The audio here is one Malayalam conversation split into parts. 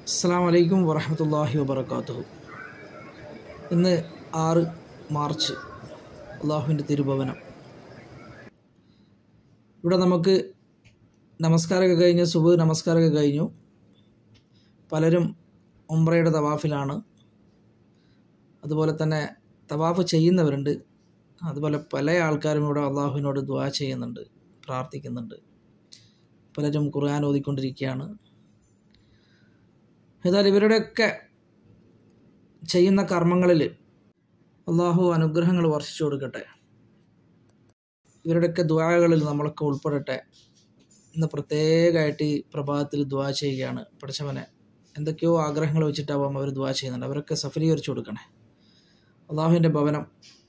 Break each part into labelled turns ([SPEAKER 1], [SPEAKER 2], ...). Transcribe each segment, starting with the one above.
[SPEAKER 1] അസ്സാം വലൈക്കും വറഹമത്തല്ലാഹി വബർക്കാത്തു ഇന്ന് ആറ് മാർച്ച് അള്ളാഹുവിൻ്റെ തിരുഭവനം ഇവിടെ നമുക്ക് നമസ്കാരമൊക്കെ കഴിഞ്ഞ് സുബ് നമസ്കാരമൊക്കെ കഴിഞ്ഞു പലരും ഉംറയുടെ തവാഫിലാണ് അതുപോലെ തന്നെ തവാഫ് ചെയ്യുന്നവരുണ്ട് അതുപോലെ പല ആൾക്കാരും ഇവിടെ അള്ളാഹുവിനോട് ദ്വാ ചെയ്യുന്നുണ്ട് പ്രാർത്ഥിക്കുന്നുണ്ട് പലരും ഖുർആൻ ഓതിക്കൊണ്ടിരിക്കുകയാണ് ഏതായാലും ഇവരുടെയൊക്കെ ചെയ്യുന്ന കർമ്മങ്ങളിൽ അള്ളാഹു അനുഗ്രഹങ്ങൾ വർഷിച്ചു കൊടുക്കട്ടെ ഇവരുടെയൊക്കെ ദ്വാകളിൽ നമ്മളൊക്കെ ഉൾപ്പെടട്ടെ ഇന്ന് പ്രത്യേകമായിട്ട് ഈ പ്രഭാതത്തിൽ ദ്വാ ചെയ്യുകയാണ് പഠിച്ചവനെ എന്തൊക്കെയോ ആഗ്രഹങ്ങൾ വെച്ചിട്ടാവാം അവർ ദ്വാ ചെയ്യുന്നുണ്ട് അവരൊക്കെ സഫലീകരിച്ചു കൊടുക്കണേ അള്ളാഹുവിൻ്റെ ഭവനം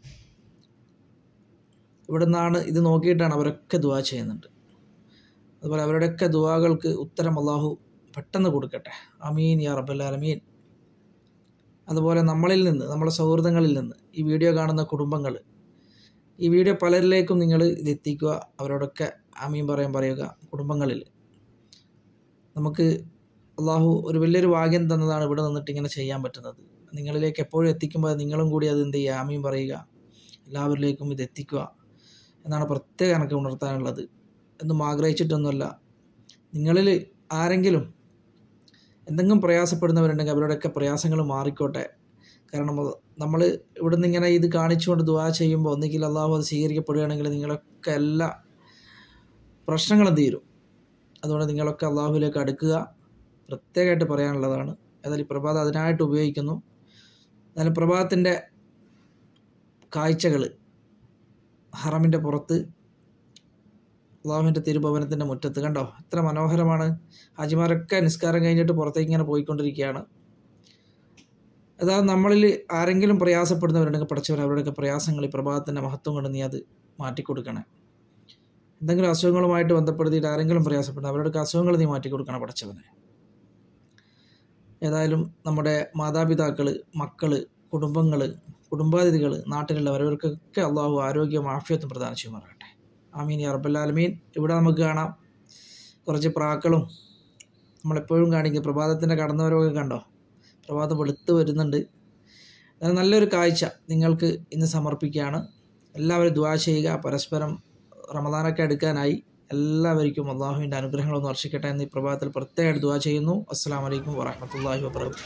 [SPEAKER 1] ഇവിടെ നിന്നാണ് ഇത് നോക്കിയിട്ടാണ് അവരൊക്കെ ദ്വാ ചെയ്യുന്നുണ്ട് അതുപോലെ അവരുടെയൊക്കെ ദ്വാകൾക്ക് ഉത്തരം അള്ളാഹു പെട്ടെന്ന് കൊടുക്കട്ടെ അമീൻ യാ റബ്ബല്ലാലമീൻ അതുപോലെ നമ്മളിൽ നിന്ന് നമ്മുടെ സൗഹൃദങ്ങളിൽ നിന്ന് ഈ വീഡിയോ കാണുന്ന കുടുംബങ്ങൾ ഈ വീഡിയോ പലരിലേക്കും നിങ്ങൾ ഇത് എത്തിക്കുക അവരോടൊക്കെ അമീൻ പറയാൻ പറയുക കുടുംബങ്ങളിൽ നമുക്ക് അള്ളാഹു ഒരു വലിയൊരു ഭാഗ്യം തന്നതാണ് ഇവിടെ നിന്നിട്ട് ഇങ്ങനെ ചെയ്യാൻ പറ്റുന്നത് നിങ്ങളിലേക്ക് എപ്പോഴും എത്തിക്കുമ്പോൾ നിങ്ങളും കൂടി അത് എന്ത് ചെയ്യുക ആമീൻ പറയുക എല്ലാവരിലേക്കും ഇത് എത്തിക്കുക എന്നാണ് പ്രത്യേകം എനിക്ക് ഉണർത്താനുള്ളത് എന്നും ആഗ്രഹിച്ചിട്ടൊന്നുമല്ല നിങ്ങളിൽ ആരെങ്കിലും എന്തെങ്കിലും പ്രയാസപ്പെടുന്നവരുണ്ടെങ്കിൽ അവരുടെയൊക്കെ പ്രയാസങ്ങൾ മാറിക്കോട്ടെ കാരണം നമ്മൾ ഇവിടുന്ന് ഇങ്ങനെ ഇത് കാണിച്ചുകൊണ്ട് ദുവാ ചെയ്യുമ്പോൾ ഒന്നുകിൽ അള്ളാഹു അത് സ്വീകരിക്കപ്പെടുകയാണെങ്കിൽ നിങ്ങളൊക്കെ എല്ലാ പ്രശ്നങ്ങളും തീരും അതുകൊണ്ട് നിങ്ങളൊക്കെ അള്ളാഹുവിലേക്ക് അടുക്കുക പ്രത്യേകമായിട്ട് പറയാനുള്ളതാണ് ഏതായാലും ഈ പ്രഭാതം അതിനായിട്ട് ഉപയോഗിക്കുന്നു എന്നാലും പ്രഭാതത്തിൻ്റെ കാഴ്ചകൾ ഹറമിൻ്റെ പുറത്ത് അള്ളാഹുവിൻ്റെ തിരുഭവനത്തിൻ്റെ മുറ്റത്ത് കണ്ടോ എത്ര മനോഹരമാണ് ഹാജിമാരൊക്കെ നിസ്കാരം കഴിഞ്ഞിട്ട് പുറത്തേക്ക് ഇങ്ങനെ പോയിക്കൊണ്ടിരിക്കുകയാണ് അതായത് നമ്മളിൽ ആരെങ്കിലും പ്രയാസപ്പെടുന്നവരുണ്ടെങ്കിൽ പഠിച്ചവർ അവരുടെയൊക്കെ പ്രയാസങ്ങൾ ഈ പ്രഭാതത്തിൻ്റെ മഹത്വം കൊണ്ട് നീ അത് മാറ്റിക്കൊടുക്കണേ എന്തെങ്കിലും അസുഖങ്ങളുമായിട്ട് ബന്ധപ്പെടുത്തിയിട്ട് ആരെങ്കിലും പ്രയാസപ്പെടുന്ന അവരുടെയൊക്കെ അസുഖങ്ങൾ നീ മാറ്റിക്കൊടുക്കണം പഠിച്ചവനെ ഏതായാലും നമ്മുടെ മാതാപിതാക്കൾ മക്കൾ കുടുംബങ്ങൾ കുടുംബാതിഥികൾ നാട്ടിലുള്ളവർ അവർക്കൊക്കെ അള്ളാഹു ആരോഗ്യവും ആഫിയത്തും പ്രദാനം ചെയ്യുമാറാകട്ടെ ആമീൻ യാ റബ്ബല്ലാലമീൻ ഇവിടെ നമുക്ക് കാണാം കുറച്ച് പ്രാക്കളും നമ്മളെപ്പോഴും കാണിക്കും പ്രഭാതത്തിൻ്റെ കടന്നവരൊക്കെ കണ്ടോ പ്രഭാതം വെളുത്ത് വരുന്നുണ്ട് അത് നല്ലൊരു കാഴ്ച നിങ്ങൾക്ക് ഇന്ന് സമർപ്പിക്കുകയാണ് എല്ലാവരും ദ്വാ ചെയ്യുക പരസ്പരം റമദാനൊക്കെ എടുക്കാനായി എല്ലാവർക്കും അള്ളാഹുവിൻ്റെ അനുഗ്രഹങ്ങളൊന്ന് വർഷിക്കട്ടെ എന്ന് ഈ പ്രഭാതത്തിൽ പ്രത്യേകമായിട്ട് ദ്വാ ചെയ്യുന്നു അസ്സാം വലൈക്കും വാഹമത്തല്ലാഹി വാബർക്കാത്തു